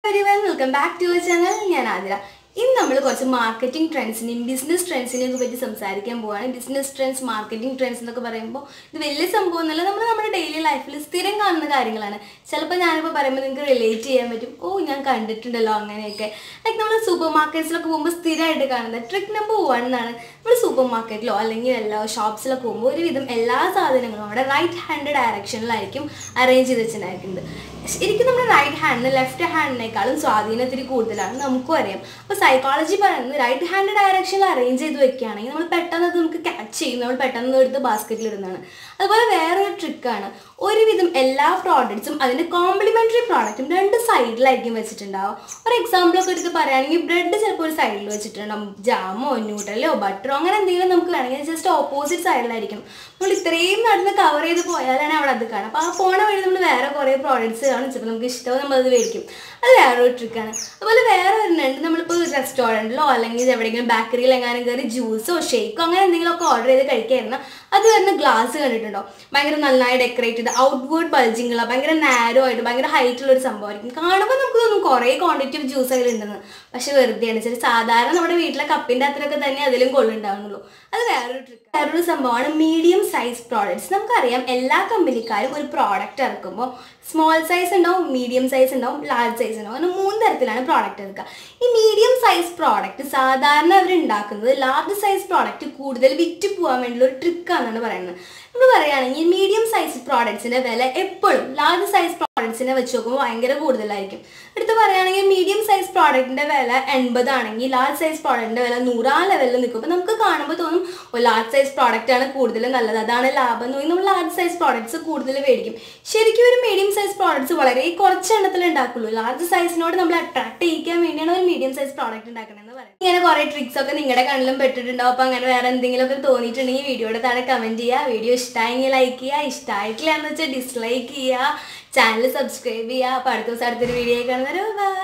welcome back to channel ഞാൻ ആതിര ഇന്ന് നമ്മൾ കുറച്ച് മാർക്കറ്റിംഗ് ട്രെൻഡ്സിനെയും ബിസിനസ് ട്രെൻഡ്സിനെയും ഒക്കെ പറ്റി സംസാരിക്കാൻ പോവാണ് ബിസിനസ് ട്രെൻഡ്സ് മാർക്കറ്റിംഗ് ട്രെൻഡ്സ് എന്നൊക്കെ പറയുമ്പോൾ ഇത് വലിയ സംഭവം എന്നല്ല നമ്മൾ നമ്മുടെ ഡെയിലി ലൈഫിൽ സ്ഥിരം കാണുന്ന കാര്യങ്ങളാണ് ചിലപ്പോൾ ഞാനിപ്പോൾ പറയുമ്പോൾ നിങ്ങൾക്ക് റിലേറ്റ് ചെയ്യാൻ പറ്റും ഓ ഞാൻ കണ്ടിട്ടുണ്ടല്ലോ അങ്ങനെയൊക്കെ ലൈക്ക് നമ്മൾ സൂപ്പർ മാർക്കറ്റ്സിലൊക്കെ പോകുമ്പോൾ സ്ഥിരമായിട്ട് കാണുന്ന ട്രിക്ക് നമ്പർ വൺ എന്നാണ് നമ്മൾ സൂപ്പർ മാർക്കറ്റിലോ അല്ലെങ്കിൽ എല്ലാ ഷോപ്സിലൊക്കെ പോകുമ്പോൾ ഒരുവിധം എല്ലാ സാധനങ്ങളും അവിടെ റൈറ്റ് ഹാൻഡ് ഡയറക്ഷനിലായിരിക്കും അറേഞ്ച് ചെയ്ത് വെച്ചിട്ടുണ്ടായിരിക്കുന്നത് ശരിക്കും നമ്മുടെ റൈറ്റ് ഹാൻഡിന് ലെഫ്റ്റ് ഹാൻഡിനേക്കാളും സ്വാധീനം ഇത്തിരി കൂടുതലാണ് നമുക്കും അറിയാം അപ്പോൾ സൈക്കോളജി പറയുന്നത് റൈറ്റ് ഹാൻഡ് ഡയറക്ഷനിൽ അറേഞ്ച് ചെയ്ത് വെക്കുകയാണെങ്കിൽ നമ്മൾ പെട്ടെന്ന് അത് നമുക്ക് ക്യാച്ച് ചെയ്യും നമ്മൾ പെട്ടെന്ന് എടുത്ത് ബാസ്ക്കറ്റിൽ ഇടുന്നതാണ് അതുപോലെ വേറൊരു ട്രിക്കാണ് ഒരുവിധം എല്ലാ പ്രോഡക്റ്റ്സും അതിൻ്റെ കോംപ്ലിമെൻ്ററി പ്രോഡക്റ്റും രണ്ട് സൈഡിലായിരിക്കും വെച്ചിട്ടുണ്ടാവും ഒരു എക്സാമ്പിൾ ഒക്കെ എടുത്ത് പറയുകയാണെങ്കിൽ ബ്രെഡ് ചിലപ്പോൾ ഒരു സൈഡിൽ വെച്ചിട്ടുണ്ടാവും ജാമോ ന്യൂട്ടലോ ബട്ടറോ അങ്ങനെ എന്തെങ്കിലും നമുക്ക് വേണമെങ്കിൽ ജസ്റ്റ് ഓപ്പോസിറ്റ് സൈഡിലായിരിക്കും നമ്മൾ ഇത്രയും നടന്ന് കവർ ചെയ്ത് പോയാലാണ് അവിടെ അത് കാണുക അപ്പോൾ ആ പോണ വഴി നമ്മൾ വേറെ കുറേ പ്രോഡക്റ്റ്സ് കാണും ചിലപ്പോൾ നമുക്ക് ഇഷ്ടവും നമ്മളത് മേടിക്കും അത് വേറൊരു ട്രിക്കാണ് അതുപോലെ വേറെ ഒരെണ്ണുണ്ട് നമ്മളിപ്പോൾ റെസ്റ്റോറൻറ്റിലോ അല്ലെങ്കിൽ എവിടെയെങ്കിലും ബേക്കറിയിൽ എങ്ങാനും കയറി ജ്യൂസോ ഷേക്കോ അങ്ങനെ എന്തെങ്കിലുമൊക്കെ ഓർഡർ ചെയ്ത് കഴിക്കായിരുന്നു അത് വരുന്ന ഗ്ലാസ് കണ്ടിട്ടുണ്ടോ ഭയങ്കര നന്നായി ഡെക്കറേറ്റ് ചെയ്ത് ഔട്ട്വേർഡ് ബൾജിങ് ഉള്ള ഭയങ്കര നാരോ ആയിട്ട് ഭയങ്കര ഹൈറ്റ് ഉള്ള ഒരു സംഭവമായിരിക്കും കാണുമ്പോൾ നമുക്ക് തോന്നും കുറേ ക്വാണ്ടിറ്റി ഓഫ് ജ്യൂസ് അതിലുണ്ടെന്ന് പക്ഷെ വെറുതെയാണ് ചില സാധാരണ നമ്മുടെ വീട്ടിലെ കപ്പിൻ്റെ അത്രയൊക്കെ തന്നെ അതിലും കൊള്ളുണ്ടാവുന്നുള്ളൂ അത് വേറൊരു ട്രിക്ക് വേറൊരു സംഭവമാണ് മീഡിയം സൈസ് പ്രോഡക്റ്റ്സ് നമുക്കറിയാം എല്ലാ കമ്പനിക്കാരും ഒരു പ്രോഡക്റ്റ് ഇറക്കുമ്പോൾ സ്മോൾ സൈസ് ഉണ്ടാവും മീഡിയം സൈസ് ഉണ്ടാവും ലാർജ് സൈസ് ഉണ്ടാവും അങ്ങനെ മൂന്ന് തരത്തിലാണ് പ്രോഡക്റ്റ് എടുക്കുക ഈ മീഡിയം സൈസ് പ്രോഡക്റ്റ് സാധാരണ അവർ ഉണ്ടാക്കുന്നത് ലാർജ് സൈസ് പ്രോഡക്റ്റ് കൂടുതൽ വിറ്റ് പോകാൻ വേണ്ടിയുള്ള ഒരു ട്രിക്കാണെന്നാണ് പറയുന്നത് നമ്മൾ പറയുകയാണെങ്കിൽ മീഡിയം സൈസ് പ്രോഡക്ട്സിൻ്റെ വില എപ്പോഴും ലാർജ് സൈസ് പ്രോഡക്ട്സിനെ വെച്ച് നോക്കുമ്പോൾ ഭയങ്കര കൂടുതലായിരിക്കും എടുത്ത് പറയുകയാണെങ്കിൽ മീഡിയം സൈസ് പ്രോഡക്റ്റിൻ്റെ വില എൺപതാണെങ്കിൽ ലാർജ് സൈസ് പ്രോഡക്റ്റിൻ്റെ വില നൂറാ ലെവലിൽ നിൽക്കും അപ്പോൾ നമുക്ക് കാണുമ്പോൾ തോന്നും ഓ ലാർജ് സൈസ് പ്രോഡക്റ്റ് ആണ് കൂടുതൽ നല്ലത് അതാണ് ലാഭം എന്ന് തോന്നി നമ്മൾ ലാർജ് സൈസ് പ്രോഡക്ട്സ് കൂടുതൽ മേടിക്കും ശരിക്കും ഒരു മീഡിയം സൈസ് പ്രോഡക്ട്സ് വളരെ കുറച്ച് എണ്ണത്തിൽ ഉണ്ടാക്കുള്ളൂ ലാർജ് സൈസിനോട് നമ്മൾ അട്രാക്ട് ചെയ്യിക്കാൻ വേണ്ടിയാണ് ഒരു മീഡിയം സൈസ് പ്രോഡക്റ്റ് ഉണ്ടാക്കണമെന്ന് പറയാം ഇങ്ങനെ കുറേ ട്രിക്സ് ഒക്കെ നിങ്ങളുടെ കണ്ണിലും പെട്ടിട്ടുണ്ടാവും അപ്പോൾ അങ്ങനെ വേറെ എന്തെങ്കിലും ഒക്കെ തോന്നിയിട്ടുണ്ടെങ്കിൽ വീഡിയോയുടെ താഴെ കമൻറ്റ് ചെയ്യുക വീഡിയോ ഇഷ്ടമായെങ്കിൽ ലൈക്ക് ചെയ്യുക ഇഷ്ടമായിട്ടില്ല എന്ന് വെച്ചാൽ ഡിസ്ലൈക്ക് ചെയ്യുക ചാനൽ സബ്സ്ക്രൈബ് ചെയ്യുക അപ്പോൾ അടുത്ത ദിവസം അടുത്തൊരു വീഡിയോ കാണുന്നവരോ ബൈ